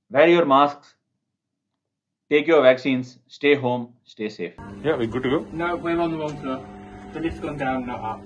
wear your masks, take your vaccines, stay home, stay safe. Yeah, we're good to go. No, we're on the wrong floor. The lift's gone down, not up.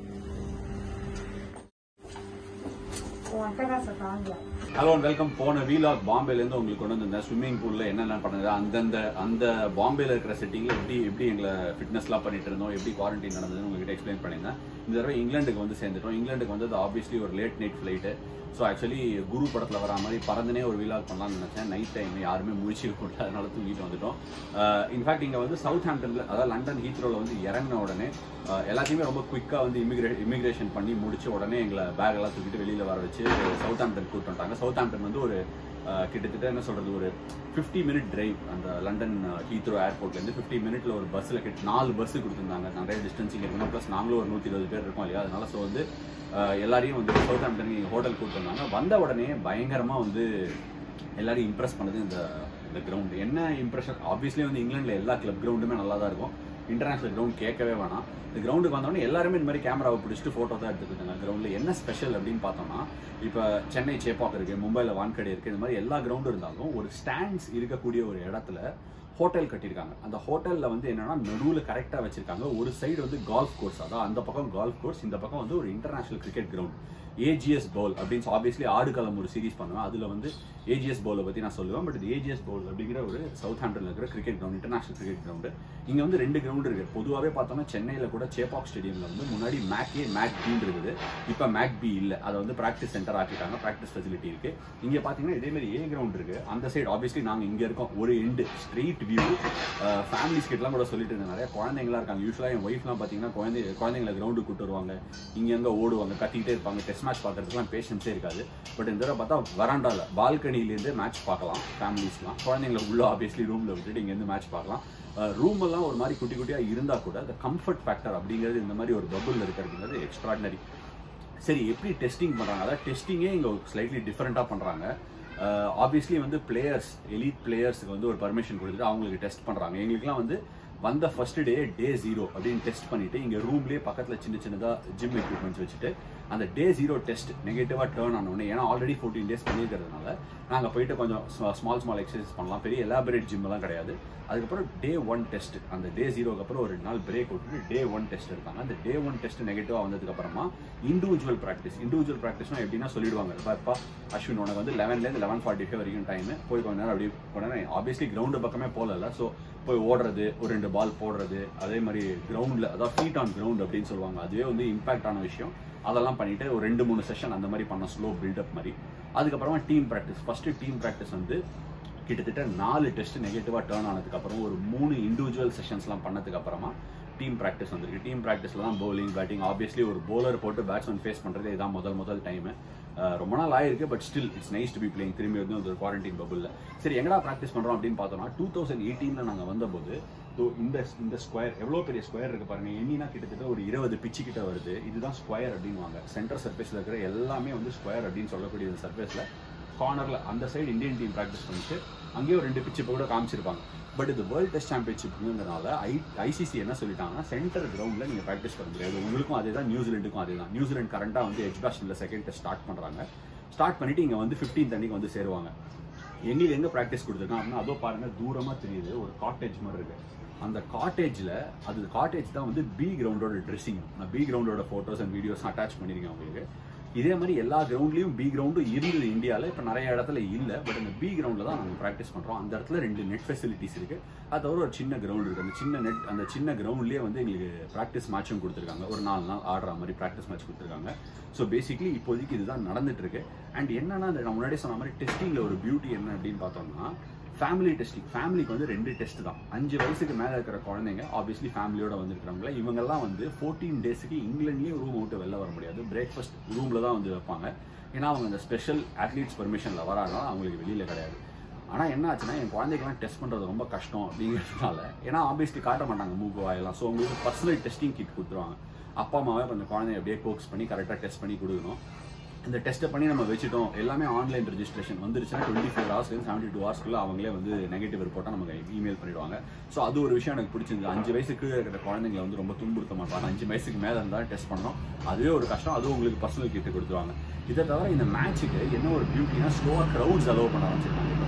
உன் அட்டகாச தாங்க hello welcome போன வீலாக் பாம்பேலேருந்து உங்களுக்கு கொண்டு வந்திருந்தேன் swimming பூலில் என்னென்ன பண்ணது அந்தந்த அந்த பாம்பேல இருக்கிற செட்டிங்கில் எப்படி எப்படி எங்களை ஃபிட்னஸ்லாம் பண்ணிட்டு இருந்தோம் எப்படி குவாரண்டைன் நடந்ததுன்னு உங்ககிட்ட எக்ஸ்பிளைன் பண்ணியிருந்தேன் இந்த தடவை இங்கிலாந்துக்கு வந்து சேர்ந்துட்டோம் இங்கிலாந்துக்கு வந்து ஆப்வியஸ்லி ஒரு late night flight so actually Guru படத்தில் வர மாதிரி பறந்துனே ஒரு வீலாக் பண்ணலாம்னு நினச்சேன் நைட் டைம் யாருமே முழிச்சு கொண்டு அதனால தூங்கிட்டு வந்துட்டோம் இன்ஃபேக்ட் இங்கே வந்து சவுத் ஹாம்டனில் அதாவது லண்டன் ஹீத்ரோவில் வந்து இறங்கின உடனே அஹ், எல்லாத்தையுமே ரொம்ப குயிக்காக வந்து இமிகிரே இமிகிரேஷன் பண்ணி முடிச்ச உடனே எங்களை பேக் எல்லாம் தூக்கிட்டு வெளியில் வர வச்சு சவுத் ஹாம்டன் கூட்டு வந்துட்டாங்க சவுத் ஹாம்டன் வந்து ஒரு அஹ், கிட்டத்தட்ட என்ன சொல்கிறது ஒரு ஃபிஃப்டி மினிட் டிரைவ் அந்த லண்டன் ஹீத்ரோ ஏர்போர்ட்லேருந்து ஃபிஃப்டி மினிட்ல ஒரு பஸ்ஸில் கிட்ட நாலு பஸ் கொடுத்துருந்தாங்க நிறைய டிஸ்டன்சிங் இருக்கணும் ப்ளஸ் நாங்களும் ஒரு நூற்றி இருபது பேர் இருக்கோம் இல்லையா அதனால ஸோ வந்து அஹ், எல்லாரையும் வந்து சவுத் ஹாம்டனுக்கு எங்கள் ஹோட்டல் கூப்பிட்டு வந்தாங்க வந்த உடனே பயங்கரமாக வந்து எல்லாரையும் இம்ப்ரெஸ் பண்ணது இந்த இந்த கிரவுண்ட் என்ன இம்ப்ரெஷன் ஆப்வியஸ்லி வந்து இங்கிலாண்டில் எல்லா கிளப் கிரவுண்டுமே நல்லா தான் இருக்கும் இன்டர்நேஷனல் கிரவுண்ட் கேட்கவே வேணாம் இந்த கிரவுண்டுக்கு வந்தோடனே எல்லாருமே இந்த மாதிரி கேமராவை பிடிச்சிட்டு ஃபோட்டோ தான் எடுத்துக்கிட்டாங்க கிரவுண்டில் என்ன ஸ்பெஷல் அப்படின்னு பார்த்தோம்னா இப்போ சென்னை சேப்பாக் இருக்குது மும்பையில் வான்கடை இருக்குது இந்த மாதிரி எல்லா கிரவுண்டும் இருந்தாலும் ஒரு ஸ்டாண்ட்ஸ் இருக்கக்கூடிய ஒரு இடத்துல ஹோட்டல் கட்டியிருக்காங்க அந்த ஹோட்டலில் வந்து என்னன்னா நடுவில் கரெக்டாக வச்சிருக்காங்க ஒரு சைடு வந்து கால்ஃப் கோர்ஸ் அதான் அந்த பக்கம் கால்ஃப் கோர்ஸ் இந்த பக்கம் வந்து ஒரு international cricket ground Ageas Bowl அப்படின்னு ஆப்வியஸ்லி ஆடுகளம் ஒரு சீரிஸ் பண்ணுவேன் அதில் வந்து ஏஜிஎஸ் பவுலை பற்றி நான் சொல்லுவேன் பட் இது ஏஜிஎஸ் பவுல் அப்படிங்கிற ஒரு சவுத் ஹாம்டனில் இருக்கிற cricket ground international cricket ground இங்கே வந்து ரெண்டு கிரவுண்ட் இருக்குது பொதுவாகவே பார்த்தோம்னா சென்னையில் கூட சேப்பாக் ஸ்டேடியமில் வந்து முன்னாடி மேக் ஏ மேக் பீன் இருக்குது இப்போ மேக் பி இல்லை அதை வந்து ப்ராக்டிஸ் சென்டர் ஆக்கிட்டாங்க ப்ராக்டிஸ் ஃபெசிலிட்டி இருக்குது இங்கே பார்த்தீங்கன்னா இதே மாதிரி ஏ கிரவுண்ட் இருக்குது அந்த சைடு ஆப்வியஸ்லி நாங்கள் இங்கே இருக்கோம் ஒரு எண்டு ஸ்ட்ரெயிட் வியூ ஃபேமிலிஸ் கிட்டலாம் கூட சொல்லிட்டு இருந்தேன் நிறைய குழந்தைங்களா இருக்காங்க யூஸ்வலாக என் ஒய்ஃப்லாம் பார்த்தீங்கன்னா குழந்தை குழந்தைங்கள கிரவுண்டுக்கு கூட்டு வருவாங்க இங்கே எங்கே ஓடுவாங்க கத்திக்கிட்டே இருப்பாங்க டெஸ்ட் மேட்ச் பார்க்கறதுக்குலாம் பேஷன்ஸே இருக்காது பட் இந்த தடவை பார்த்தா வராண்டாவில் பால்கனிலேருந்து மேட்ச் பார்க்கலாம் ஃபேமிலிஸ்லாம் குழந்தைங்கள உள்ள ஆப்வியஸ்லி ரூமில் விட்டுட்டு இங்கேருந்து மேட்ச் பார்க்கலாம் ரூம் எல்லாம் ஒரு மாதிரி குட்டி குட்டியாக இருந்தால் கூட அந்த கம்ஃபர்ட் ஃபேக்டர் அப்படிங்கிறது இந்த மாதிரி ஒரு பபுளில் இருக்கிறதுங்கிறது எக்ஸ்ட்ராடினரி சரி எப்படி டெஸ்டிங் பண்ணுறாங்க அதாவது டெஸ்டிங்கே இங்கே ஸ்லைட்லி டிஃப்ரெண்ட்டாக பண்ணுறாங்க ஆப்வியஸ்லி வந்து பிளேயர்ஸ் எலிட் பிளேயர்ஸ்க்கு வந்து ஒரு பர்மிஷன் கொடுத்துட்டு அவங்களுக்கு டெஸ்ட் பண்ணுறாங்க எங்களுக்குலாம் வந்து வந்த ஃபர்ஸ்ட் டே டே ஜீரோ அப்படின்னு டெஸ்ட் பண்ணிட்டு இங்கே ரூம்லேயே பக்கத்தில் சின்ன சின்னதாக ஜிம் எக்யூப்மெண்ட்ஸ் வச்சுட்டு அந்த டே ஜீரோ டெஸ்ட் நெகட்டிவாக டேர்ன் ஆனோடனே ஏன்னா ஆல்ரெடி ஃபோர்டீன் டேஸ் பண்ணியிருக்கிறதுனால நாங்கள் போயிட்டு கொஞ்சம் ஸ்மால் ஸ்மால் எக்ஸசைஸ் பண்ணலாம் பெரிய எலாபரேட் ஜிம்லாம் கிடையாது அதுக்கப்புறம் டே ஒன் டெஸ்ட் அந்த டே ஜீரோக்கு அப்புறம் ஒரு ரெண்டு நாள் பிரேக் விட்டுட்டு டே ஒன் டெஸ்ட் எடுத்தாங்க அந்த டே ஒன் டெஸ்ட் நெகட்டிவாக வந்ததுக்கு அப்புறமா இண்டிவிஜுவல் ப்ராக்டிஸ் இண்டிவிஜுவல் ப்ராக்டிஸ்னா எப்படின்னா சொல்லிடுவாங்க பாப்பா அஸ்வின் உனக்கு வந்து லெவன்லேருந்து லெவன் ஃபார்ட்டி ஃபைவ் வரைக்கும் டைம் போய் கொஞ்ச நேரம் அப்படி கொஞ்ச நேரம் ஆப்வியஸ்லி கிரவுண்டு பக்கமே போகல ஸோ போய் ஓடுறது ஒரு ரெண்டு பால் போடுறது அதே மாதிரி கிரவுண்டில் அதாவது ஃபீட் ஆன் கிரவுண்ட் அப்படின்னு சொல்லுவாங்க அதுவே வந்து இம்பாக்ட் ஆன விஷயம் அதெல்லாம் பண்ணிட்டு ஒரு ரெண்டு மூணு செஷன் அந்த மாதிரி பண்ண ஸ்லோ பில்டப் மாதிரி அதுக்கப்புறமா team practice first team practice வந்து கிட்டத்தட்ட நாலு டெஸ்ட் நெகட்டிவாக டேர்ன் ஆனதுக்கு அப்புறம் ஒரு மூணு இண்டிவிஜுவல் செஷன்ஸ்லாம் பண்ணதுக்கு அப்புறமா டீம் ப்ராக்டிஸ் வந்திருக்கு டீம் ப்ராக்டிஸில் தான் bowling பேட்டிங் ஆப்வியஸ்லி ஒரு bowler போட்டு பேட்ஸ்மேன் ஃபேஸ் பண்ணுறது இதான் முதல் முதல் டைமு ரொம்ப நாள் ஆயிருக்கு but still it's nice to be playing திரும்பி வந்து ஒரு குவாரண்டைன் பபுளில் சரி எங்கடா ப்ராக்டிஸ் பண்ணுறோம் அப்படின்னு பார்த்தோம்னா டூ தௌசண்ட் எயிட்டீனில் நாங்கள் வந்தபோது தோ இந்த இந்த ஸ்கொயர் எவ்வளோ பெரிய ஸ்கொயர் இருக்கு பாருங்க எண்ணினா கிட்டத்தட்ட ஒரு இருபது பிச்சு கிட்ட வருது இதுதான் ஸ்கொயர் அப்படின்வாங்க சென்டர் சர்ஃபேஸில் இருக்கிற எல்லாமே வந்து ஸ்கொயர் அப்படின்னு சொல்லக்கூடிய இந்த சர்ஃபேஸில் கார்னரில் அந்த சைடு இந்தியன் டீம் ப்ராக்டிஸ் பண்ணிட்டு அங்கேயே ஒரு ரெண்டு பிச்சு இப்போ கூட காமிச்சிருப்பாங்க பட் இது வேர்ல்டு டெஸ்ட் சாம்பியன்ஷிப்ங்கிறனால ஐ ஐசிசி என்ன சொல்லிட்டாங்கன்னா சென்டர் கிரவுண்டில் நீங்கள் ப்ராக்டிஸ் பண்ண முடியாது உங்களுக்கும் அதே தான் நியூசிலாண்டுக்கும் அதே தான் நியூசிலாந்து கரண்டாக வந்து எஜ்பாஷனில் செகண்ட் டெஸ்ட் ஸ்டார்ட் பண்ணுறாங்க ஸ்டார்ட் பண்ணிட்டு இங்கே வந்து 15 அன்னைக்கு வந்து சேருவாங்க எங்களுக்கு எங்கே ப்ராக்டிஸ் கொடுத்துருக்கான் அப்படின்னா அதோ பாருங்க தூரமாக தெரியுது ஒரு காட்டேஜ் மாதிரி இருக்கு அந்த காட்டேஜில் அது காட்டேஜ் தான் வந்து பி கிரவுண்டோட ட்ரெஸ்ஸிங் நான் பி கிரவுண்டோட ஃபோட்டோஸ் அண்ட் வீடியோஸ் அட்டாச் பண்ணியிருக்கேன் உங்களுக்கு இதே மாதிரி எல்லா கிரவுண்ட்லையும் பி கிரவுண்டும் இருந்தது இந்தியாவில் இப்போ நிறைய இடத்துல இல்லை பட் அந்த பி கிரவுண்டில் தான் நாங்கள் ப்ராக்டிஸ் பண்ணுறோம் அந்த இடத்துல ரெண்டு நெட் ஃபெசிலிட்டிஸ் இருக்குது அது தவிர ஒரு சின்ன கிரவுண்ட் இருக்குது அந்த சின்ன நெட் அந்த சின்ன கிரவுண்ட்லேயே வந்து எங்களுக்கு ப்ராக்டிஸ் மேட்சும் கொடுத்துருக்காங்க ஒரு நாலு நாள் ஆடுற மாதிரி ப்ராக்டிஸ் மேட்ச் கொடுத்துருக்காங்க ஸோ பேசிக்லி இப்போதைக்கு இதுதான் நடந்துட்டு இருக்கு அண்ட் என்னன்னா அந்த நான் முன்னாடியே சொன்ன மாதிரி டெஸ்டிங்கில் ஒரு பியூட்டி என்ன அப்படின்னு பார்த்தோம்னா ஃபேமிலி டெஸ்டிங் ஃபேமிலிக்கு வந்து ரெண்டு டெஸ்ட் தான் அஞ்சு வயசுக்கு மேலே இருக்கிற குழந்தைங்க ஆப்வியஸ்லி ஃபேமிலியோட வந்திருக்கிறவங்கள இவங்கெல்லாம் வந்து ஃபோர்டீன் டேஸுக்கு இங்கிலாண்ட்லேயும் ரூம் விட்டு வெளில வர முடியாது பிரேக்ஃபாஸ்ட் ரூமில் தான் வந்து வைப்பாங்க ஏன்னா அவங்க அந்த ஸ்பெஷல் அத்லீட்ஸ் பெர்மிஷனில் வராங்கன்னா அவங்களுக்கு வெளியில் கிடையாது ஆனால் என்ன ஆச்சுன்னா என் குழந்தைக்கெல்லாம் டெஸ்ட் பண்ணுறது ரொம்ப கஷ்டம் அப்படிங்கிறதுனால ஏன்னா ஆப்வியஸ்லி காட்ட மாட்டாங்க மூக்கு வாயெல்லாம் ஸோ உங்களுக்கு பர்சனல் டெஸ்டிங் கிட் கொடுத்துருவாங்க அப்பா அம்மாவே கொஞ்சம் குழந்தைய அப்படியே கோக்ஸ் பண்ணி கரெக்டாக டெஸ்ட் பண்ணி கொடுக்கணும் இந்த டெஸ்ட்டை பண்ணி நம்ம வச்சுட்டோம் எல்லாமே ஆன்லைன் ரெஜிஸ்ட்ரேஷன் வந்துருச்சுன்னா டுவெண்ட்டி ஃபோர் ஹவர்ஸ்லேருந்து செவன்ட்டி டூ ஹவர்ஸ்க்குள்ள அவங்களே வந்து நெகட்டிவ் ரிப்போர்ட்டாக நமக்கு இமெயில் பண்ணிடுவாங்க ஸோ அது ஒரு விஷயம் எனக்கு பிடிச்சிருந்து அஞ்சு வயசுக்கு கீழே இருக்கிற குழந்தைங்களை வந்து ரொம்ப துன்புறுத்த மாட்டாங்க அஞ்சு வயசுக்கு மேலே இருந்தால் டெஸ்ட் பண்ணோம் அதுவே ஒரு கஷ்டம் அதுவும் உங்களுக்கு பர்சனல் கிட்ட கொடுத்துருவாங்க இதை தவிர இந்த மேட்ச்சுக்கு என்ன ஒரு பியூட்டினா ஸ்லோவாக க்ரௌட்ஸ் அலோவ் பண்ண ஆரம்பிச்சிருக்காங்க இப்போ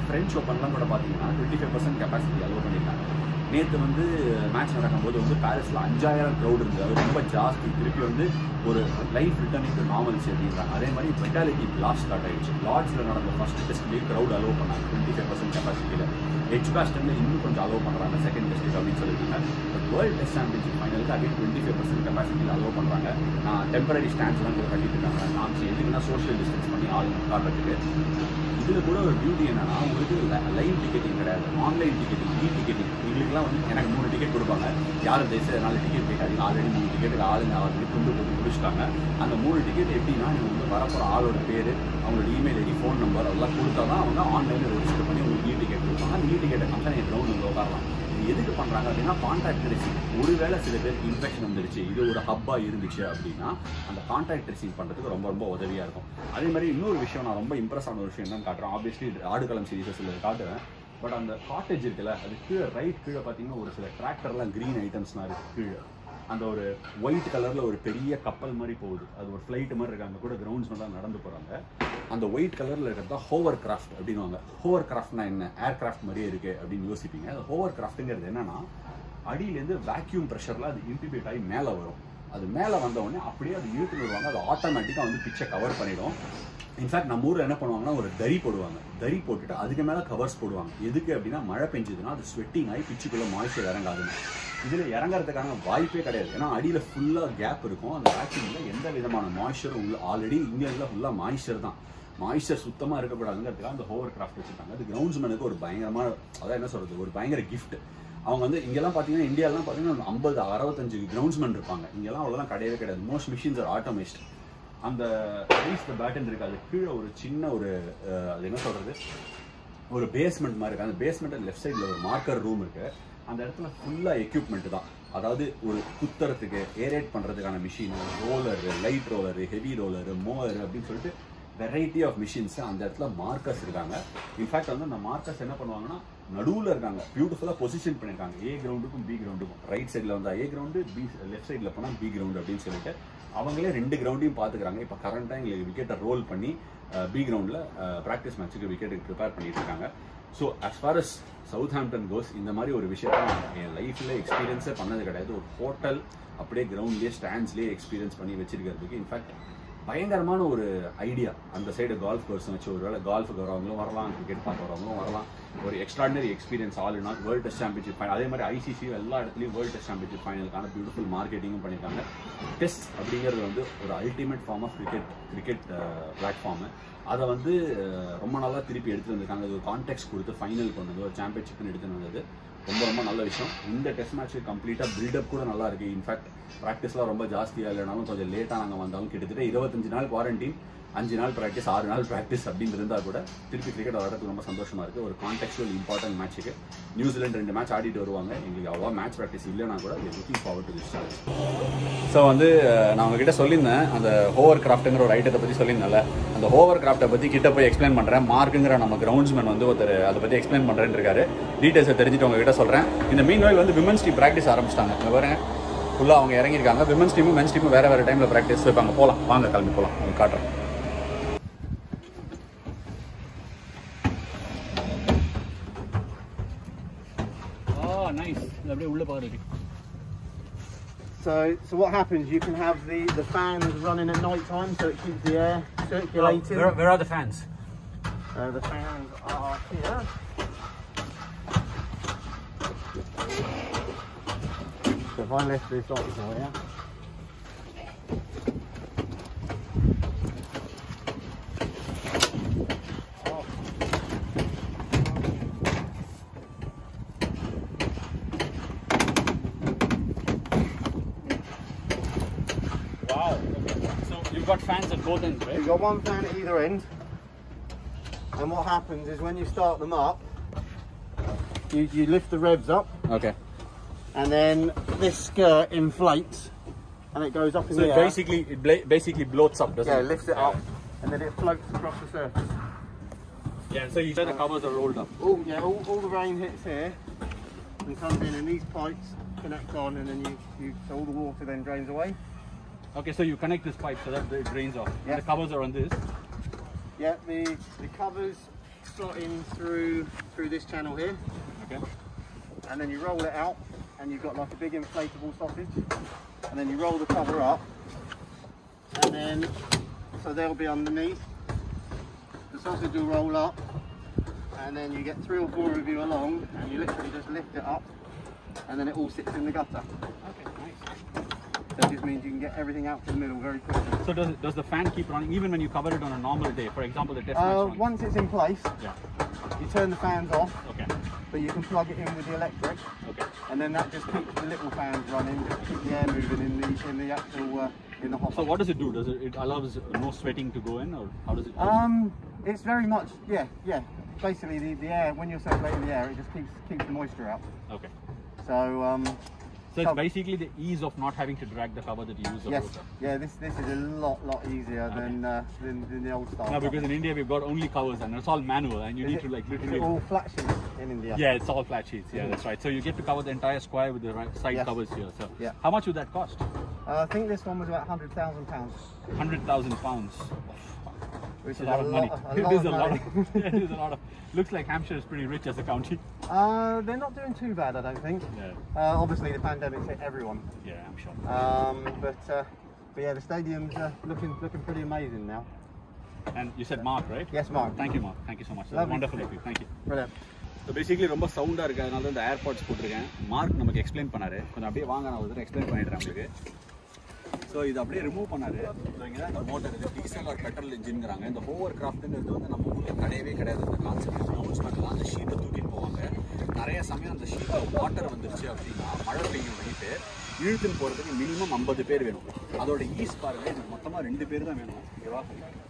ஃப்ரெஞ்ச் ஓப்பன்லாம் கூட பார்த்தீங்கன்னா twenty five percent capacity allow பண்ணியிருக்காங்க நேற்று வந்து மேட்ச் நடக்கும்போது வந்து பாரிஸில் அஞ்சாயிரம் க்ரௌட் இருந்தது அது ரொம்ப ஜாஸ்தி திருப்பி வந்து ஒரு லைஃப் ரிட்டர்ன் இது நார்மல்ஸ் அப்படின்றாங்க அதே மாதிரி மெட்டாலிட்டி லாஸ்ட் ஸ்டார்ட் ஆயிடுச்சு லார்ட்ஸில் நடந்த ஃபர்ஸ்ட் டெஸ்ட்லேயே க்ரௌட் அலோவ் பண்ணாங்க டுவெண்ட்டி ஃபைவ் பர்சன்ட் கெப்பாசிட்டியில் எச் காஸ்டமில் இன்னும் கொஞ்சம் அலோவ் பண்ணுறாங்க செகண்ட் டெஸ்ட் அப்படின்னு சொல்லியிருக்காங்க பட் வேர்ல்டு டெஸ்ட் சாம்பியன்ஷிப் ஃபைனலுக்கு அகைன் டுவெண்ட்டி ஃபைவ் பர்சன்ட் கெப்பாசிட்டியில் அலோவ் பண்ணுறாங்க டெம்பரரி ஸ்டாண்ட்ஸ்லாம் கூட கட்டிட்டு இருக்காங்க நாம்ஸ் எதுக்குன்னா சோஷியல் டிஸ்டன்ஸ் பண்ணி ஆள் காட்டுறதுக்கு இதில் கூட ஒரு பியூட்டி என்னன்னா உங்களுக்கு லைவ் டிக்கெட்டிங் கிடையாது ஆன்லைன் டிக்கெட்டிங் இ டிக்கெட்டிங் எங்களுக்குலாம் வந்து எனக்கு மூணு டிக்கெட் கொடுப்பாங்க யாரும் தேச நாலு டிக்கெட் கேட்காதீங்க ஆல்ரெடி மூணு டிக்கெட்டுக்கு ஆளுங்க ஆல்ரெடி துண்டு போட்டு முடிச்சிட்டாங்க அந்த மூணு டிக்கெட் எப்படின்னா நீங்கள் வந்து வரப்போகிற ஆளோட பேர் அவங்களோட இமெயில் ஐடி ஃபோன் நம்பர் அதெல்லாம் கொடுத்தா தான் அவங்க ஆன்லைனில் ரெஜிஸ்டர் பண்ணி உங்களுக்கு இ டிக்கெட் கொடுப்பாங்க அந்த இ டிக்கெட்டை கம்பெனி கிரவுண்ட் வந்து உட்காரலாம் இது எதுக்கு பண்ணுறாங்க அப்படின்னா கான்டாக்ட் ட்ரேசிங் ஒருவேளை சில பேர் இன்ஃபெக்ஷன் வந்துருச்சு இது ஒரு ஹப்பாக இருந்துச்சு அப்படின்னா அந்த கான்டாக்ட் ட்ரேசிங் பண்ணுறதுக்கு ரொம்ப ரொம்ப உதவியாக இருக்கும் அதே மாதிரி இன்னொரு விஷயம் நான் ரொம்ப இம்ப்ரெஸ் ஆன ஒரு விஷயம் என்னன்னு காட்டுறேன் ஆப்வியஸ்லி ஆடுகளம் சீரீஸஸ் சில காட்டுவேன் பட் அந்த காட்டேஜ் இருக்குல்ல அது கீழே ரைட் கீழே பார்த்தீங்கன்னா ஒரு சில டிராக்டர்லாம் க்ரீன் ஐட்டம்ஸ்லாம் இருக்குது கீழே அந்த ஒரு ஒயிட் கலரில் ஒரு பெரிய கப்பல் மாதிரி போகுது அது ஒரு ஃப்ளைட் மாதிரி இருக்கு அங்கே கூட கிரவுண்ட்ஸ் தான் நடந்து போகிறாங்க அந்த ஒயிட் கலரில் இருக்கிறது தான் ஹோவர் கிராஃப்ட் அப்படின்வாங்க ஹோவர் கிராஃப்ட்னா என்ன ஏர் கிராஃப்ட் மாதிரியே இருக்கு அப்படின்னு யோசிப்பீங்க அது ஹோவர் கிராஃப்ட்டுங்கிறது என்னன்னா அடியிலேருந்து வேக்யூம் ப்ரெஷரில் அது இன்டிபேட் ஆகி மேலே வரும் அது மேலே வந்த உடனே அப்படியே அது இழுத்துட்டு வருவாங்க அது ஆட்டோமேட்டிக்காக வந்து பிச்சை கவர் பண்ணிடும் இன்ஃபேக்ட் நம்ம ஊரில் என்ன பண்ணுவாங்கன்னா ஒரு தறி போடுவாங்க தறி போட்டுட்டு அதுக்கு மேலே கவர்ஸ் போடுவாங்க எதுக்கு அப்படின்னா மழை பெஞ்சதுன்னா அது ஸ்வெட்டிங் ஆகி பிச்சுக்குள்ளே மாய்ச்சர் இறங்காதுன்னு இதில் இறங்குறதுக்கான வாய்ப்பே கிடையாது ஏன்னா அடியில் ஃபுல்லாக கேப் இருக்கும் அந்த வேக்யூமில் எந்த விதமான மாய்ச்சரும் உள்ள ஆல்ரெடி இந்தியாவில் ஃபுல்லாக மாய்ச்சர் தான் மாய்ச்சர் சுத்தமாக இருக்கக்கூடாதுங்கிறதுக்காக அந்த ஹோவர் கிராஃப்ட் வச்சுருக்காங்க அது கிரவுண்ட்ஸ்மேனுக்கு ஒரு பயங்கரமான அதான் என்ன சொல்கிறது ஒரு பயங்கர கிஃப்ட் அவங்க வந்து இங்கெல்லாம் பார்த்தீங்கன்னா இந்தியாலாம் பார்த்தீங்கன்னா ஐம்பது அறுபத்தஞ்சு கிரவுண்ட்ஸ்மேன் இருப்பாங்க இங்கெல்லாம் அவ்வளோதான் கிடையவே கிடையாது மோஸ்ட் மிஷின்ஸ் ஆர் ஆட்டோமேஸ்ட் அந்த ரைஸ் த பேட்டன் இருக்கு அது கீழே ஒரு சின்ன ஒரு அஹ், அது என்ன சொல்றது ஒரு பேஸ்மெண்ட் மாதிரி இருக்கு அந்த பேஸ்மெண்ட் லெஃப்ட் சைடில் ஒரு மார்க்கர் ரூம் இருக்கு அந்த இடத்துல ஃபுல்லாக எக்யூப்மெண்ட் தான் அதாவது ஒரு குத்துறதுக்கு ஏரேட் பண்ணுறதுக்கான machine roller light roller heavy roller mower அப்படின்னு சொல்லிட்டு வெரைட்டி ஆஃப் மிஷின்ஸ் அந்த இடத்துல மார்க்கர்ஸ் இருக்காங்க இன்ஃபேக்ட் வந்து அந்த மார்க்கர்ஸ் என்ன பண்ணுவாங்கன்னா நடுவில் இருக்காங்க பியூட்டிஃபுல்லாக பொசிஷன் பண்ணியிருக்காங்க ஏ கிரவுண்டுக்கும் பி கிரவுண்டுக்கும் ரைட் சைடில் வந்தா ஏ கிரவுண்டு பி லெஃப்ட் சைடில் போனால் பி கிரவுண்டு அப்படின்னு சொல்லிட்டு அவங்களே ரெண்டு கிரவுண்டையும் பார்த்துக்கிறாங்க இப்போ கரண்ட்டாக எங்களுக்கு விக்கெட்டை ரோல் பண்ணி பி கிரவுண்டில் ப்ராக்டிஸ் மேட்ச்சுக்கு விக்கெட்டுக்கு ப்ரிப்பேர் பண்ணிட்டு இருக்காங்க so as far as Southampton goes இந்த மாதிரி ஒரு விஷயத்த நான் என் லைஃப்பில் எக்ஸ்பீரியன்ஸே பண்ணது கிடையாது ஒரு ஹோட்டல் அப்படியே கிரவுண்ட்லேயே ஸ்டாண்ட்ஸ்லேயே எக்ஸ்பீரியன்ஸ் பண்ணி வச்சிருக்கிறதுக்கு இன்ஃபேக்ட் பயங்கரமான ஒரு ஐடியா அந்த சைடு கால்ஃப் கோர்ஸ் வச்சு ஒரு வேளை கால்ஃபுக்கு வரவங்களும் வரலாம் கிரிக்கெட் பார்க்க வரவங்களும் வரலாம் ஒரு extraordinary experience all in all world test championship அதே மாதிரி ஐசிசி எல்லா இடத்துலையும் வேர்ல்டு டெஸ்ட் சாம்பியன்ஷிப் ஃபைனலுக்கான பியூட்டிஃபுல் மார்க்கெட்டிங்கும் பண்ணியிருக்காங்க டெஸ்ட் அப்படிங்கிறது வந்து ஒரு ultimate form of cricket cricket platform அதை வந்து அஹ், ரொம்ப நாளாக திருப்பி எடுத்துட்டு வந்திருக்காங்க அது ஒரு கான்டெக்ட் கொடுத்து ஃபைனல் கொண்டு வந்து ஒரு சாம்பியன்ஷிப்னு எடுத்துட்டு வந்தது ரொம்ப ரொம்ப நல்ல விஷயம் இந்த டெஸ்ட் மேட்ச் கம்ப்ளீட்டாக பில்டப் கூட நல்லா இருக்கு இன்ஃபேக்ட் ப்ராக்டிஸ்லாம் ரொம்ப ஜாஸ்தியாக இல்லைனாலும் கொஞ்சம் லேட்டாக நாங்கள் வந்தாலும் கிட்டத்தட்ட இருபத்தஞ்சு நாள் குவாரண்டைன் அஞ்சு நாள் ப்ராக்டிஸ் ஆறு நாள் ப்ராக்டிஸ் அப்படின்னு இருந்தால் கூட திருப்பி கிரிக்கெட் விளையாடுறதுக்கு ரொம்ப சந்தோஷமா இருக்கு ஒரு கான்டெக்சுவல் இம்பார்ட்டன்ட் மேட்ச்சுக்கு நியூசிலாந்து ரெண்டு மேட்ச் ஆடிட்டு வருவாங்க எங்களுக்கு அவ்வளோ மேட்ச் ப்ராக்டிஸ் இல்லைனா கூட looking forward to this challenge so வந்து அஹ், நான் உங்ககிட்ட சொல்லியிருந்தேன் அந்த ஹோவர் கிராஃப்ட்டுங்கிற ஒரு ஐட்டத்தை பற்றி சொல்லியிருந்தேன்ல அந்த ஹோவர் கிராஃப்ட்டை பற்றி கிட்ட போய் எக்ஸ்பிளைன் பண்ணுறேன் மார்க்குங்கிற நம்ம கிரவுண்ட்ஸ்மேன் வந்து ஒருத்தர் அதை பற்றி எக்ஸ்பிளைன் பண்ணுறேன்னு இருக்காரு டீட்டெயில்ஸை தெரிஞ்சுட்டு உங்ககிட்ட சொல்கிறேன் இந்த மீன் வாயில் வந்து விமன்ஸ் டீம் ப்ராக்டிஸ் ஆரம்பிச்சிட்டாங்க இங்க பாருங்க ஃபுல்லாக அவங்க இறங்கியிருக்காங்க விமன்ஸ் டீமும் மென்ஸ் டீமும் வேறு வேறு டைமில் ப்ராக்டிஸ் வைப்பாங்க போகலாம் வாங்க கிளம்பி போகலாம் உங்களுக்கு காட்டுறேன் ஆ நைஸ் அப்படியே உள்ள பாருங்க So, so what happens? You can have the, the fans running at night time, so it keeps the air circulating. where, where are the fans? Uh, the fans are here. So if I lift this up for you. Wow. So you've got fans at both ends, You've got one fan at either end. And what happens is when you start them up, you, you lift the revs up, Okay. and then this skirt inflates, and it goes up in So the it air. basically it bla- basically bloats up, doesn't yeah, it? lifts it up, and then it floats across the surface. Yeah. So you said the covers are rolled up. All, yeah, all, all the rain hits here and comes in, and these pipes connect on, and then you, you so all the water then drains away. Okay. So you connect this pipe so that it drains off. Yeah. And the covers are on this. Yeah, the the covers slot in through through this channel here, Okay. and then you roll it out, and you've got like a big inflatable sausage, and then you roll the cover up, and then so they'll be underneath. The sausage will roll up, and then you get three or four of you along, and you literally just lift it up, and then it all sits in the gutter. Okay, nice. So it just means you can get everything out to the middle very quickly. So does, does the fan keep running even when you cover it on a normal day? For example, the test match Uh, one. once it's in place, Yeah. you turn the fans off, Okay. but you can plug it in with the electric, Okay. and then that just keeps the little fans running, just keep the air moving in the in the actual uh, in the hot. So what does it do? Does it, it allows no sweating to go in, or how does it? Um, it's very much yeah yeah. Basically, the, the air when you're circulating the air, it just keeps keeps the moisture out. okay. So um, So it's So- basically the ease of not having to drag the cover that you use. of yes, rotor. yeah. This this is a lot lot easier than, uh, than than the old style. No, because in India we've got only covers and it's all manual, and you Is need it- to like is it literally. all flat sheets in India. Yeah, it's all flat sheets. Yeah, that's right. So you get to cover the entire square with the right side Yes. covers here. So Yeah. how much would that cost? Uh, I think this one was about hundred thousand pounds. Hundred thousand pounds. Which It's a is lot of money. A It lot is of a lot money. of. it is a lot of. Looks like Hampshire is pretty rich as a county. Uh, they're not doing too bad, I don't think. Yeah, Uh, obviously, the pandemic's hit everyone. yeah, I'm sure. Um, but, uh, but yeah, the stadium's uh, looking looking pretty amazing now. And you said Mark, right? Yes, Mark. Thank you, Mark. Thank you so much. That's Lovely. wonderful of you. Thank you. Brilliant. So basically ரொம்ப சவுண்டாக இருக்குது அதனால தான் இந்த AirPods போட்டிருக்கேன் mark நமக்கு explain பண்ணாரு கொஞ்சம் அப்படியே வாங்க நான் ஒரு தடவை எக்ஸ்பிளைன் பண்ணிடுறேன் உங்களுக்கு ஸோ இது அப்படியே ரிமூவ் பண்ணாரு ஸோ இங்கே தான் இந்த மோட்டர் இது டீசல் ஆர் பெட்ரோல் இன்ஜின்ங்கிறாங்க இந்த ஹோவர் கிராஃப்ட்டுங்கிறது வந்து நம்ம ஊரில் கிடையவே கிடையாது இந்த கான்செப்ட் அனௌன்ஸ்மெண்ட்டில் அந்த ஷீட்டை தூக்கிட்டு போவாங்க நிறைய சமயம் அந்த ஷீட்டில் வாட்டர் வந்துருச்சு அப்படின்னா மழை பெய்யும் நைட்டு இழுத்துன்னு போகிறதுக்கு மினிமம் ஐம்பது பேர் வேணும் அதோட ஈஸ் பாருங்க இதுக்கு மொத்தமாக ரெண்டு பேர் தான் வேணும் ஓகேவா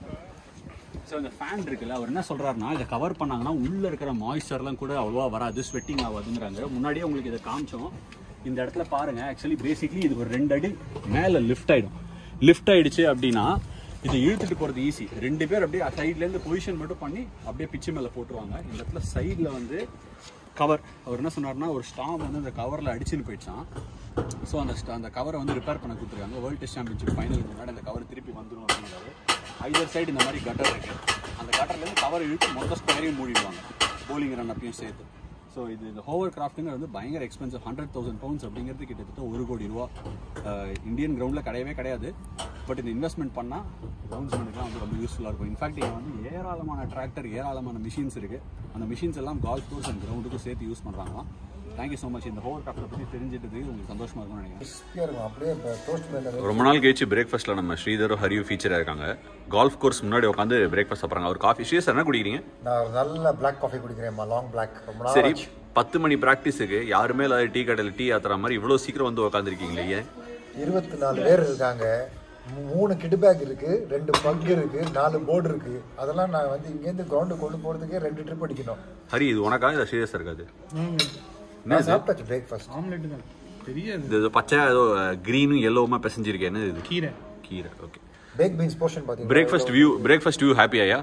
ஸோ இந்த ஃபேன் இருக்குல்ல அவர் என்ன சொல்றாருன்னா இதை கவர் பண்ணாங்கன்னா உள்ள இருக்கிற மாய்ஸ்சர்லாம் கூட அவ்வளோவா வராது ஸ்வெட்டிங் ஆகாதுங்கிறாங்க முன்னாடியே உங்களுக்கு இதை காமிச்சோம் இந்த இடத்துல பாருங்க ஆக்சுவலி பேசிக்லி இது ஒரு ரெண்டு அடி மேலே லிஃப்ட் ஆயிடும் லிஃப்ட் ஆயிடுச்சு அப்படின்னா இதை இழுத்துட்டு போகிறது ஈஸி ரெண்டு பேர் அப்படியே சைட்லேருந்து பொசிஷன் மட்டும் பண்ணி அப்படியே பிச்சு மேலே போட்டுருவாங்க இந்த இடத்துல சைடில் வந்து கவர் அவர் என்ன சொன்னார்னா ஒரு ஸ்டாம் வந்து அந்த கவரில் அடிச்சுன்னு போயிடுச்சான் ஸோ அந்த sta- அந்த கவரை வந்து ரிப்பேர் பண்ண கொடுத்துருக்காங்க வேர்ல்டு டெஸ்ட் சாம்பியன்ஷிப் ஃபைனலுக்கு முன்னாடி அந்த கவர் திருப்பி வந்துடும் அப்படிங்கிறாரு ஐதர் சைடு இந்த மாதிரி கட்டர் இருக்கு அந்த கட்டர்லேருந்து கவர் இழுத்து மொத்த ஸ்கொயரையும் மூடிடுவாங்க போலிங் ரன் அப்பயும் சேர்த்து ஸோ இது இந்த ஹோவர் கிராஃப்ட்டுங்க வந்து பயங்கர எக்ஸ்பென்சிவ் ஹண்ட்ரட் தௌசண்ட் பவுண்ட்ஸ் அப்படிங்கிறது கிட்டத்தட்ட ஒரு கோடி ரூபா அஹ், இந்தியன் கிரவுண்டில் கிடையவே கிடையாது பட் இந்த இன்வெஸ்ட்மெண்ட் பண்ணால் கிரவுண்ட்ஸ்மெண்ட்டுக்குலாம் வந்து ரொம்ப யூஸ்ஃபுல்லாக இருக்கும் இன்ஃபேக்ட் இங்கே வந்து ஏராளமான டிராக்டர் ஏராளமான மிஷின்ஸ் இருக்குது அந்த மிஷின்ஸ் எல்லாம் கால்ஃப் கோர்ஸ் அண்ட் கிரவுண்டுக்கும் சேர்த்து யூஸ் பண்ணுறாங்களாம் தேங்க்யூ ஸோ மச் இந்த ஹோவர் கிராஃப்ட்டை பற்றி தெரிஞ்சிட்டது உங்களுக்கு சந்தோஷமாக இருக்கும்னு நினைக்கிறேன் கிறிஸ்பியாக இருக்கும் அப்படியே இப்போ டோஸ்ட் மேலே ரொம்ப நாள் கழிச்சு பிரேக்ஃபாஸ்ட்டில் நம்ம ஸ்ரீதரும் ஹரியும் ஃபீச்சராக இருக்காங்க கால்ஃப் கோர்ஸ் முன்னாடி உட்காந்து பிரேக்ஃபாஸ்ட் சாப்பிட்றாங்க அவர் காஃபி ஸ்ரீதர் என்ன குடிக்கிறீங்க நான் ஒரு நல்ல பிளாக் காஃபி குடிக்கிறேன்மா லாங் பிளாக் ரொம்ப நாள் சரி ஆச்சு. பத்து மணி ப்ராக்டிஸுக்கு யாருமே இல்லாத டீ கடையில் டீ ஆத்துற மாதிரி இவ்வளோ சீக்கிரம் வந்து உட்காந்துருக்கீங்களே ஏன் இருபத்தி நாலு பேர் இருக்காங்க மூ- மூணு கிட் பேக் இருக்கு ரெண்டு பக் இருக்கு நாலு போர்டு இருக்கு அதெல்லாம் நான் வந்து இங்கேருந்து கிரவுண்டு கொண்டு போகிறதுக்கே ரெண்டு ட்ரிப் அடிக்கணும் ஹரி இது உனக்கா இல்லை ஸ்ரீதர் இருக்காது நான் சாப்பிட்டாச்சு பிரேக்ஃபாஸ்ட் ஆம்லெட் தான் தெரியாது இது ஏதோ பச்சை ஏதோ க்ரீனும் எல்லோவுமா பிசைஞ்சிருக்கேன் என்ன இது கீரை கீரை ஓகே பேக் பீன்ஸ் போர்ஷன் பார்த்தீங்கன்னா breakfast view breakfast view happy ஆயா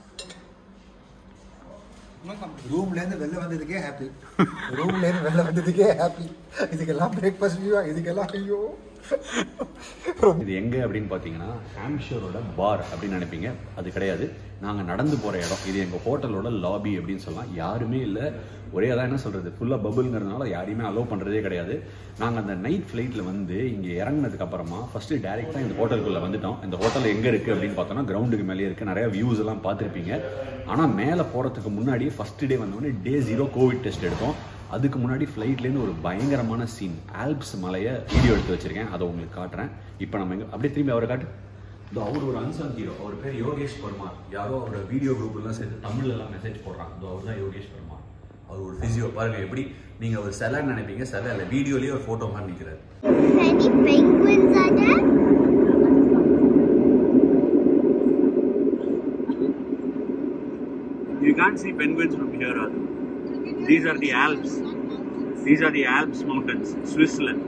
ரூம்லேருந்து வெளில வந்ததுக்கே ஹாப்பி ரூம்லேருந்து வெளில வந்ததுக்கே ஹாப்பி இதுக்கெல்லாம் பிரேக்ஃபாஸ்ட் வியூ இதுக்கெல்லாம் ஐயோ இது எங்க அப்படின்னு பார்த்தீங்கன்னா ஹாம்ஷரோட பார் அப்படின்னு நினைப்பீங்க அது கிடையாது நாங்கள் நடந்து போகிற இடம் இது எங்கள் ஹோட்டலோட லாபி அப்படின்னு சொல்லலாம் யாருமே இல்லை ஒரே அதான் என்ன சொல்கிறது ஃபுல்லாக பபுள்ங்கிறதுனால யாரையுமே அலோவ் பண்ணுறதே கிடையாது நாங்கள் அந்த நைட் ஃப்ளைட்டில் வந்து இங்கே இறங்குனதுக்கு அப்புறமா ஃபஸ்ட்டு டேரெக்டாக இந்த ஹோட்டலுக்குள்ளே வந்துட்டோம் இந்த ஹோட்டல் எங்கே இருக்குது அப்படின்னு பார்த்தோம்னா கிரவுண்டுக்கு மேலே இருக்குது நிறைய வியூஸ் எல்லாம் பார்த்துருப்பீங்க ஆனால் மேலே போகிறதுக்கு முன்னாடி ஃபஸ்ட்டு டே வந்தோடனே டே ஜீரோ கோவிட் டெஸ்ட் எடுத்தோம் அதுக்கு முன்னாடி ஃப்ளைட்லேருந்து ஒரு பயங்கரமான சீன் ஆல்ப்ஸ் மலையை வீடியோ எடுத்து வச்சிருக்கேன் அதை உங்களுக்கு காட்டுறேன் இப்போ நம்ம எங்க அப்படியே திரும்பி அவரை காட்டு இதோ அவர் ஒரு அன்சன் ஹீரோ அவர் பேர் யோகேஷ் பர்மார் யாரோ அவரோட வீடியோ குரூப் எல்லாம் சேர்த்து தமிழ்ல எல்லாம் மெசேஜ் போடுறாங்க இதோ அவர் தான் யோகேஷ் பர்மார் அவர் ஒரு ஃபிசியோ பாருங்க எப்படி நீங்க ஒரு சிலைன்னு நினைப்பீங்க சிலை இல்லை வீடியோலயே ஒரு போட்டோ மாதிரி நிற்கிறார் Any penguins are there? You can't see penguins from here. Are These are the Alps. These are the Alps mountains, Switzerland.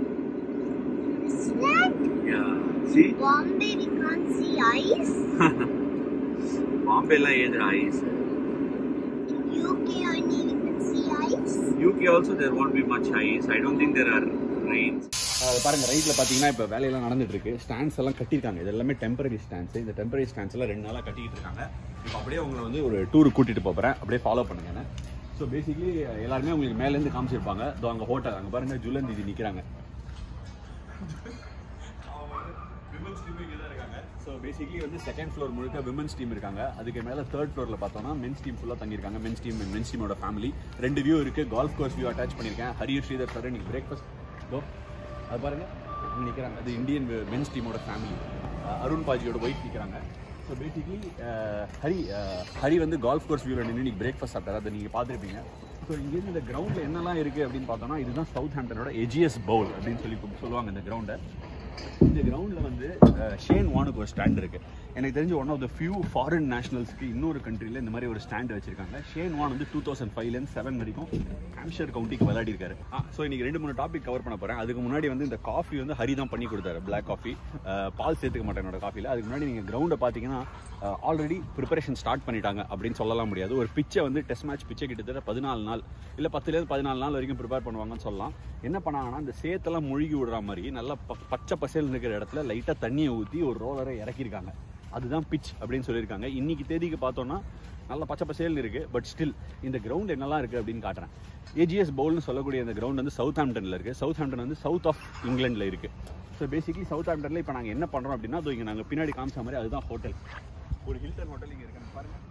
Iceland? Yeah. See? Bombay, we can't see ice. Bombay la either ice. In UK only we can see ice. UK also there won't be much ice. I don't think there are rains. அது பாருங்க ரைட்ல பாத்தீங்கன்னா இப்போ வேலையெல்லாம் நடந்துட்டு இருக்கு stands எல்லாம் கட்டியிருக்காங்க இது எல்லாமே டெம்பரரி ஸ்டாண்ட்ஸ் இந்த டெம்பரரி ஸ்டாண்ட்ஸ் எல்லாம் ரெண்டு நாளா கட்டிட்டு இருக்காங்க இப்போ அப்படியே உங்களை வந்து ஒரு டூருக்கு கூட்டிட்டு போகிறேன் அப்படியே ஃபாலோ பண்ணுங்க என்ன ஸோ பேசிக்லி எல்லாருமே உங்களுக்கு மேலேருந்து காமிச்சிருப்பாங்க இதோ அங்கே ஹோட்டல் அங்கே பாருங்க ஜுலன் தீதி நிற்கிறாங்க விமன்ஸ் டீம் இங்கே தான் இருக்காங்க ஸோ பேசிக்லி வந்து செகண்ட் ஃப்ளோர் முழுக்க விமன்ஸ் டீம் இருக்காங்க அதுக்கு மேலே தேர்ட் ஃப்ளோரில் பார்த்தோம்னா மென்ஸ் டீம் ஃபுல்லாக தங்கியிருக்காங்க மென்ஸ் டீம் மென்ஸ் டீமோட ஃபேமிலி ரெண்டு வியூ இருக்குது கால்ஃப் கோர்ஸ் வியூ அட்டாச் பண்ணியிருக்கேன் ஹரியர் ஸ்ரீதர் சார் இன்னைக்கு பிரேக்ஃபாஸ்ட் இதோ அது பாருங்க அங்கே நிற்கிறாங்க அது இந்தியன் மென்ஸ் டீமோட ஃபேமிலி அருண் பாஜியோட ஒய்ஃப் நிற்கிறாங்க so basically Hari ah, Hari வந்து கால்ஃப் கோர்ஸ் வியூவில் நின்று இன்னைக்கு பிரேக்ஃபாஸ்ட் சாப்பிட்டாரு அதை நீங்கள் பார்த்துருப்பீங்க ஸோ இங்கேருந்து இந்த கிரவுண்டில் என்னெல்லாம் இருக்குது அப்படின்னு பார்த்தோம்னா இதுதான் சவுத் ஹாம்டனோட எஜிஎஸ் பவுல் அப்படின்னு சொல்லி சொல்லுவாங்க இந்த கிரவுண்டை இந்த கிரவுண்டில் வந்து அஹ், ஷேன் வானுக்கு ஒரு ஸ்டாண்ட் இருக்கு எனக்கு தெரிஞ்சு one of the few foreign நேஷனல்ஸ்க்கு இன்னொரு கண்ட்ரியில் இந்த மாதிரி ஒரு ஸ்டாண்ட் வச்சிருக்காங்க ஷேன் வான் வந்து டூ தௌசண்ட் ஃபைவ்லேருந்து செவன் வரைக்கும் ஹாம்ஷர் கவுண்டிக்கு விளையாடி இருக்காரு ஸோ இன்னைக்கு ரெண்டு மூணு டாபிக் கவர் பண்ண போகிறேன் அதுக்கு முன்னாடி வந்து இந்த காஃபி வந்து ஹரி தான் பண்ணி கொடுத்தாரு பிளாக் காஃபி பால் சேர்த்துக்க மாட்டேன் என்னோட காஃபியில் அதுக்கு முன்னாடி நீங்கள் கிரவுண்டை பார்த்தீங்கன்னா ஆல்ரெடி ப்ரிப்பரேஷன் ஸ்டார்ட் பண்ணிட்டாங்க அப்படின்னு சொல்லலாம் முடியாது ஒரு பிச்சை வந்து டெஸ்ட் மேட்ச் பிச்சை கிட்டத்தட்ட பதினாலு நாள் இல்லை பத்துலேருந்து பதினாலு நாள் வரைக்கும் ப்ரிப்பேர் பண்ணுவாங்கன்னு சொல்லலாம் என்ன பண்ணாங்கன்னா இந்த சேத்தெல்லாம் மூழ்கி விடுற மாதிரி நல்லா ப- பச்சை பசேல் இருக்கிற இடத்துல லைட்டாக தண்ணியை ஊற்றி ஒரு ரோலரை இறக்கியிருக்காங்க அதுதான் பிச் அப்படின்னு சொல்லியிருக்காங்க இன்னைக்கு தேதிக்கு பார்த்தோன்னா நல்ல பச்சை பசேல்னு இருக்குது பட் ஸ்டில் இந்த கிரவுண்ட் என்னெல்லாம் இருக்குது அப்படின்னு காட்டுறேன் ஏஜிஎஸ் பவுல்னு சொல்லக்கூடிய இந்த கிரவுண்ட் வந்து சவுத் ஹாம்டனில் இருக்குது சவுத் ஹாம்டன் வந்து சவுத் ஆஃப் இங்கிலாண்டில் இருக்குது ஸோ பேசிக்லி சவுத் ஹாம்டனில் இப்போ நாங்கள் என்ன பண்ணுறோம் அப்படின்னா அதோ இங்கே நாங்கள் பின்னாடி காமிச்ச மாதிரி அதுதான் ஹோட்டல் ஒரு ஹில்டன் ஹோட்டல் இங்கே இருக்காங்க பாருங்கள்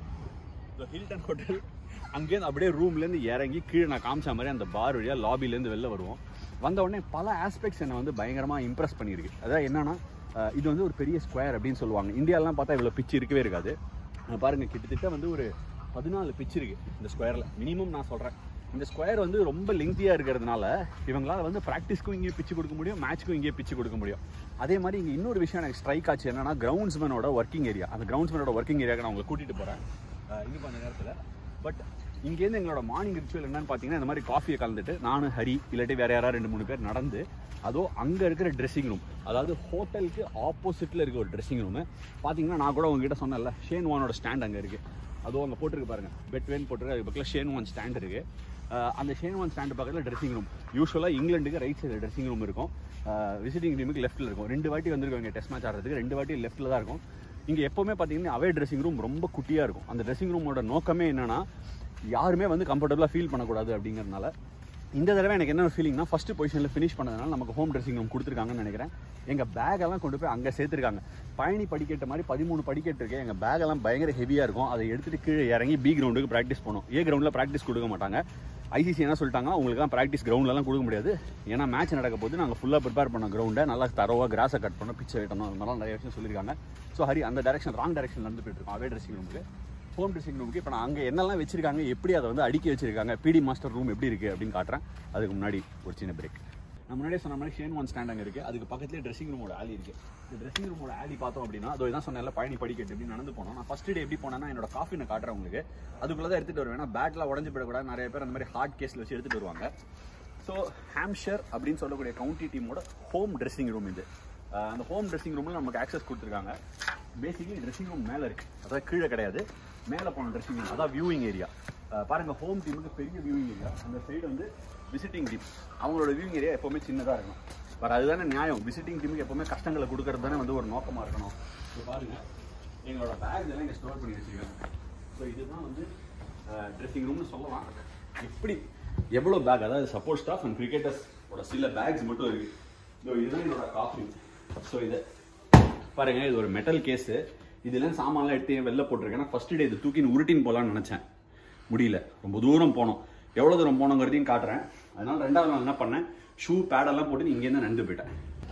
இந்த ஹில்டன் ஹோட்டல் அங்கேருந்து அப்படியே ரூம்லேருந்து இறங்கி கீழே நான் காமிச்ச மாதிரி அந்த பார் வழியாக லாபிலேருந்து வெளில வருவோம் வந்த உடனே பல ஆஸ்பெக்ட்ஸ் என்னை வந்து பயங்கரமாக இம்ப்ரெஸ் பண்ணியிருக்கு அதாவது என்னன்னா அஹ், இது வந்து ஒரு பெரிய ஸ்கொயர் அப்படின்னு சொல்லுவாங்க இந்தியாலாம் பார்த்தா இவ்வளோ பிச்சு இருக்கவே இருக்காது அஹ், பாருங்க கிட்டத்தட்ட வந்து ஒரு பதினாலு பிச் இருக்கு இந்த ஸ்கொயரில் மினிமம் நான் சொல்கிறேன் இந்த ஸ்கொயர் வந்து ரொம்ப லெங்க்தியாக இருக்கிறதுனால இவங்களால வந்து ப்ராக்டிஸ்க்கும் இங்கேயே பிச்சு கொடுக்க முடியும் மேட்ச்க்கும் இங்கேயே பிச்சு கொடுக்க முடியும் அதே மாதிரி இங்கே இன்னொரு விஷயம் எனக்கு ஸ்ட்ரைக் ஆச்சு என்னன்னா கிரவுண்ட்ஸ்மேனோட ஒர்க்கிங் ஏரியா அந்த கிரவுண்ட்ஸ்மேனோட ஒர்க்கிங் ஏரியாவுக்கு நான் உங்களை கூட்டிகிட்டு போகிறேன் இன்னும் கொஞ்சம் நேரத்தில் பட் இங்கேருந்து எங்களோட மார்னிங் ரிச்சுவல் என்னன்னு பார்த்தீங்கன்னா இந்த மாதிரி காஃபியை கலந்துட்டு நானும் ஹரி இல்லாட்டி வேற யாராவது ரெண்டு மூணு பேர் நடந்து அதோ அங்கே இருக்கிற ட்ரெஸ்ஸிங் ரூம் அதாவது ஹோட்டலுக்கு ஆப்போசிட்டில் இருக்க ஒரு ட்ரெஸ்ஸிங் ரூமு பார்த்தீங்கன்னா நான் கூட உங்ககிட்ட சொன்னேன்ல ஷேன் வானோட ஸ்டாண்ட் அங்கே இருக்குது அதுவும் அங்கே போட்டிருக்கு பாருங்க பெட் வேன் போட்டிருக்கு அதுக்கு பக்கத்தில் ஷேன் வான் ஸ்டாண்ட் இருக்கு அஹ் அந்த ஷேன் வான் ஸ்டாண்டு பக்கத்தில் ட்ரெஸ்ஸிங் ரூம் யூஸ்வலாக இங்கிலாந்துக்கு ரைட் சைடில் ட்ரெஸ்ஸிங் ரூம் இருக்கும் விசிட்டிங் டீமுக்கு லெஃப்ட்டில் இருக்கும் ரெண்டு வாட்டி வந்திருக்காங்க டெஸ்ட் மேட்ச் ஆடுறதுக்கு ரெண்டு வாட்டி லெஃப்ட்டில் தான் இருக்கும் இங்கே எப்போவுமே பார்த்தீங்கன்னா அவே ட்ரெஸ்ஸிங் ரூம் ரொம்ப குட்டியாக இருக்கும் அந்த ட்ரெஸ்ஸிங் ரூமோட நோக்கமே என்னன்னா யாருமே வந்து கம்ஃபர்டபுளாக ஃபீல் பண்ணக்கூடாது அப்படிங்கிறதுனால இந்த தடவை எனக்கு என்ன ஃபீலிங்னா ஃபர்ஸ்ட் பொசிஷனில் ஃபினிஷ் பண்ணதுனால நமக்கு ஹோம் ட்ரெஸ்ஸிங் ரூம் கொடுத்துருக்காங்கன்னு நினைக்கிறேன் எங்கள் பேக்கெல்லாம் கொண்டு போய் அங்கே சேர்த்துருக்காங்க பயணி படிக்கட்டு மாதிரி பதிமூணு படிக்கட்டு இருக்கு எங்கள் பேக்கெல்லாம் பயங்கர ஹெவியாக இருக்கும் அதை எடுத்துகிட்டு கீழே இறங்கி பி கிரவுண்டுக்கு ப்ராக்டிஸ் பண்ணும் ஏ கிரவுண்டில் ப்ராக்டிஸ் கொடுக்க மாட்டாங்க ஐசிசி என்ன சொல்லிட்டாங்க உங்களுக்கு தான் ப்ராக்டிஸ் கிரவுண்ட்லலாம் கொடுக்க முடியாது ஏன்னா மேட்ச் நடக்க போது நாங்கள் ஃபுல்லாக ப்ரிப்பேர் பண்ண கிரவுண்டை நல்லா தரவாக கிராஸை கட் பண்ணோம் பிச்சை வெட்டணும் அந்த மாதிரிலாம் நிறைய விஷயம் சொல்லியிருக்காங்க ஸோ ஹரி அந்த டேரக்ஷன் ராங் டேரக்ஷன் நடந்து போயிட்டு இருக்கோம் அவே ட்ரெஸ்ஸிங் ரூமுக்கு ஹோம் ட்ரெஸ்ஸிங் ரூமுக்கு இப்போ நான் அங்கே என்னெல்லாம் வச்சிருக்காங்க எப்படி அதை வந்து அடுக்கி வச்சிருக்காங்க பிடி மாஸ்டர் ரூம் எப்படி இருக்குது அப்படின்னு காட்டுறேன் அதுக்கு முன்னாடி ஒரு சின்ன பிரேக் நான் முன்னாடியே சொன்ன மாதிரி ஷேன் ஒன் ஸ்டாண்ட் அங்கே இருக்குது அதுக்கு பக்கத்துலேயே ட்ரெஸ்ஸிங் ரூமோட ஆலி இருக்குது இந்த ட்ரெஸ்ஸிங் ரூமோட ஆலி பார்த்தோம் அப்படின்னா அதோ இதான் சொன்னேன்ல பயணி படிக்கட்டு எப்படி நடந்து போனோம் நான் ஃபஸ்ட் டே எப்படி போனேன்னா என்னோட காஃபி நான் காட்டுறேன் உங்களுக்கு அதுக்குள்ளே தான் எடுத்துகிட்டு வருவேன் ஏன்னா பேட்லாம் உடஞ்சு போயிடக்கூடாது நிறைய பேர் அந்த மாதிரி ஹார்ட் கேஸில் வச்சு எடுத்துகிட்டு வருவாங்க ஸோ ஹாம்ஷர் அப்படின்னு சொல்லக்கூடிய கவுண்டி டீமோட ஹோம் ட்ரெஸ்ஸிங் ரூம் இது அஹ் அந்த ஹோம் ட்ரெஸ்ஸிங் ரூமில் நமக்கு ஆக்சஸ் கொடுத்துருக்காங்க பேசிக்கலி ட்ரெஸ்ஸிங் ரூம் மேலே இருக்குது அதாவது கீழே கிடையாது மேலே போன ட்ரெஸ்ஸிங் ரூம் அதான் வியூவிங் ஏரியா பாருங்க ஹோம் டீமுக்கு பெரிய வியூவிங் ஏரியா அந்த சைடு வந்து விசிட்டிங் டீம் அவங்களோட வியூவிங் ஏரியா எப்போவுமே சின்னதாக இருக்கணும் பட் அதுதானே நியாயம் விசிட்டிங் டீமுக்கு எப்போவுமே கஷ்டங்களை கொடுக்கறது தானே வந்து ஒரு நோக்கமாக இருக்கணும் இப்போ பாருங்க எங்களோட பேக்ஸ் எல்லாம் இங்கே ஸ்டோர் பண்ணி வச்சிருக்காங்க ஸோ இதுதான் வந்து ட்ரெஸ்ஸிங் ரூம்னு சொல்லலாம் எப்படி எவ்வளோ பேக் அதாவது சப்போர்ட் ஸ்டாஃப் அண்ட் கிரிக்கெட்டர்ஸோட சில பேக்ஸ் மட்டும் இருக்கு இதோ இதுதான் என்னோட காஃபி ஸோ இது பாருங்க இது ஒரு மெட்டல் கேஸு இதெல்லாம் சாமான்லாம் எடுத்து ஏன் வெளில போட்டிருக்கேன் ஃபர்ஸ்ட் டே இது தூக்கின்னு உருட்டின்னு போகலான்னு நினச்சேன் முடியல ரொம்ப தூரம் போனோம் எவ்வளோ தூரம் போனோங்கிறதையும் காட்டுறேன் அதனால ரெண்டாவது நாள் என்ன பண்ணேன் ஷூ பேடெல்லாம் போட்டு இங்கேருந்து நடந்து போயிட்டேன்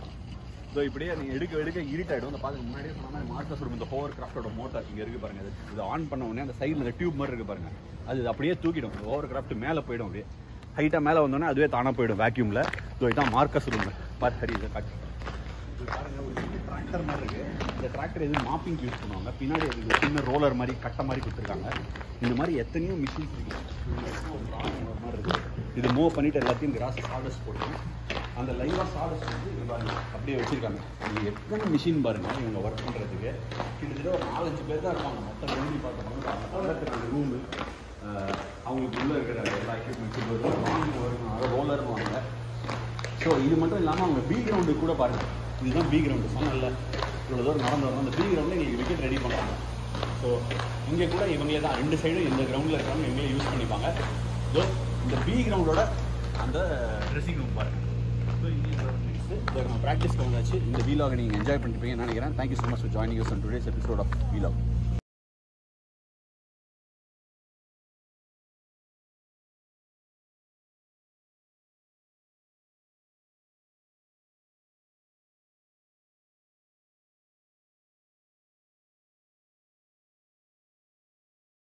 ஸோ இப்படியே நீங்கள் எடுக்க எடுக்க இருட்டாயிடும் அந்த பாருங்க முன்னாடியே சொன்ன மாதிரி மார்க்கஸ் ரூம் இந்த ஹோவர் கிராஃப்டோட மோட்டார் இங்கே இருக்கு பாருங்க இது இது ஆன் பண்ண உடனே அந்த சைடில் இந்த டியூப் மாதிரி இருக்கு பாருங்க அது அப்படியே தூக்கிடும் ஓவர் கிராஃப்ட் மேலே போயிடும் அப்படியே ஹைட்டாக மேலே வந்தோடனே அதுவே தானாக போயிடும் வேக்யூமில் ஸோ இதுதான் மார்க்கஸ் ரூம் பாரு சரி இதை காட்டு இது பாருங்க ஒரு சின்ன டிராக்டர் மாதிரி இருக்கு இந்த டிராக்டர் எதுவும் மாப்பிங் யூஸ் பண்ணுவாங்க பின்னாடி அதுக்கு ஒரு சின்ன ரோலர் மாதிரி கட்டை மாதிரி கொடுத்துருக்காங்க இந்த மாதிரி எத்தனையோ மிஷின்ஸ் இருக்கு இது வரைக்கும் ஒரு lawn mower மாதிரி இருக்கு இது மூவ் பண்ணிட்டு எல்லாத்தையும் கிராஸ் சாடஸ் போட்டு அந்த லைவா சாடஸ் வந்து இது பாருங்க அப்படியே வச்சிருக்காங்க இது எத்தனை மிஷின் பாருங்க இவங்க ஒர்க் பண்றதுக்கு கிட்டத்தட்ட ஒரு நாலஞ்சு பேர் தான் இருப்பாங்க மொத்தம் ரெண்டு பார்த்தோம்னா அந்த ரூமு அவங்களுக்கு உள்ள இருக்கிற எல்லா எக்யூப்மெண்ட்ஸும் வரும் அதை ரோலர்னு வாங்க ஸோ இது மட்டும் இல்லாமல் அவங்க பி கிரவுண்டு கூட பாருங்க இதுதான் பி கிரவுண்டு சொன்னல இவ்வளோ தூரம் நடந்து வரணும் அந்த பி கிரவுண்டில் எங்களுக்கு விக்கெட் ரெடி பண்ணுறாங்க ஸோ இங்கே கூட இவங்களே தான் ரெண்டு சைடும் இந்த கிரவுண்டில் இருக்கிறவங்க இவங்களே யூஸ் பண்ணிப்பாங்க ஸோ இந்த பி கிரவுண்டோட அந்த ட்ரெஸ்ஸிங் ரூம் பாருங்க ஸோ இங்கே நம்ம ப்ராக்டிஸ்க்கு வந்தாச்சு இந்த வீலாக நீங்கள் என்ஜாய் பண்ணிருப்பீங்கன்னு நினைக்கிறேன் thank you so much for joining us on today's episode of vlog